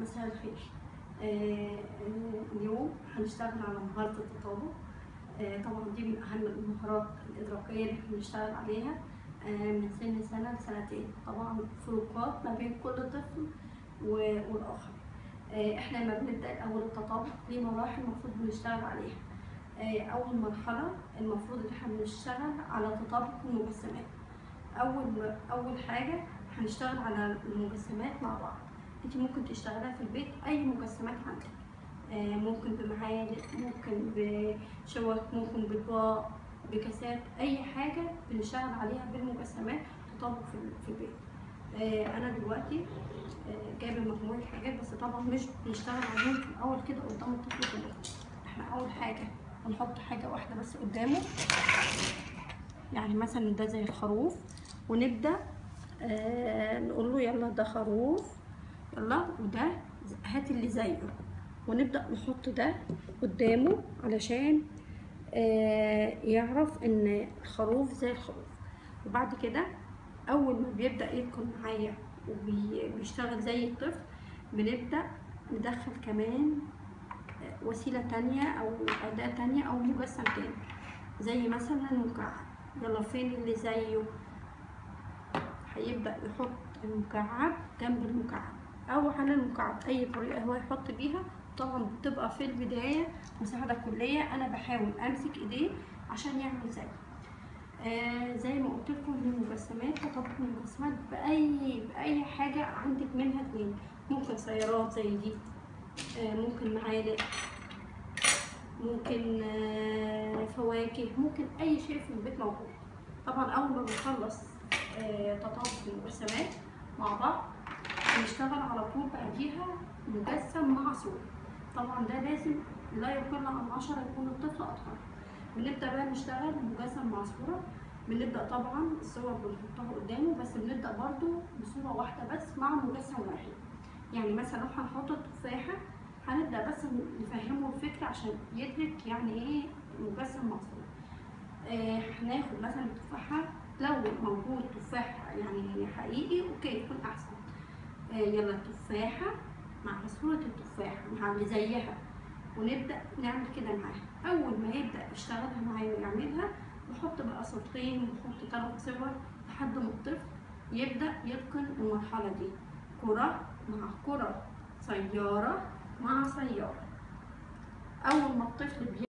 مساء الخير آه، اليوم هنشتغل على مهارة التطابق آه، طبعا دي من أهم المهارات الإدراكية اللي احنا بنشتغل عليها آه، من سن سنة لسنتين طبعا فروقات ما بين كل طفل و- والآخر آه، احنا لما بنبدأ الأول التطابق ليه مراحل المفروض بنشتغل عليها آه، أول مرحلة المفروض إن احنا بنشتغل على تطابق المجسمات أول أول حاجة هنشتغل على المجسمات مع بعض انت ممكن تشتغلها في البيت اي مجسمات عندك آه، ممكن بمعالق ممكن بشوك ممكن باطباق بكاسات اي حاجه بنشتغل عليها بالمجسمات تطابق في ال- في البيت آه، انا دلوقتي آه، جايبه مجموعه حاجات بس طبعا مش بنشتغل عليهم في الاول كده قدام الطفل كله احنا اول حاجه هنحط حاجه واحده بس قدامه يعني مثلا ده زي الخروف ونبدا آه نقول له يلا ده خروف يلا وده هات اللي زيه ونبدأ نحط ده قدامه علشان آه يعرف ان الخروف زي الخروف وبعد كده اول ما بيبدأ يدخل معايا وبيشتغل زي الطفل بنبدأ ندخل كمان آه، وسيلة تانية او أداة تانية او مجسم تاني زي مثلا المكعب يلا فين اللي زيه هيبدأ يحط المكعب جنب المكعب او على المكعب اي طريقه هو يحط بيها طبعا بتبقى في البدايه مساعده كليه انا بحاول امسك ايديه عشان يعمل زي آه زي ما قلت لكم المجسمات تطبق المجسمات باي باي حاجه عندك منها اتنين ممكن سيارات زي دي آه ممكن معالق ممكن آه فواكه ممكن اي شيء في البيت موجود طبعا اول ما بنخلص آه تطابق المجسمات مع بعض بنشتغل على طول بعديها مجسم مع صورة طبعا ده لازم لا يقل عن عشرة يكون الطفل أطفال بنبدأ بقى نشتغل مجسم مع صورة بنبدأ طبعا الصور بنحطها قدامه بس بنبدأ برضو بصورة واحدة بس مع مجسم واحد يعني مثلا لو هنحط التفاحة هنبدأ بس نفهمه الفكرة عشان يدرك يعني ايه مجسم مع صورة آه، هناخد مثلا التفاحة لو موجود تفاح يعني حقيقي اوكي يكون احسن آه، يلا التفاحة مع صورة التفاحة مع اللي زيها ونبدأ نعمل كده معاها أول ما يبدأ يشتغلها معايا ويعملها بحط بقى صورتين بحط ثلاث صور لحد ما الطفل يبدأ يتقن المرحلة دي كرة مع كرة سيارة مع سيارة أول ما الطفل بي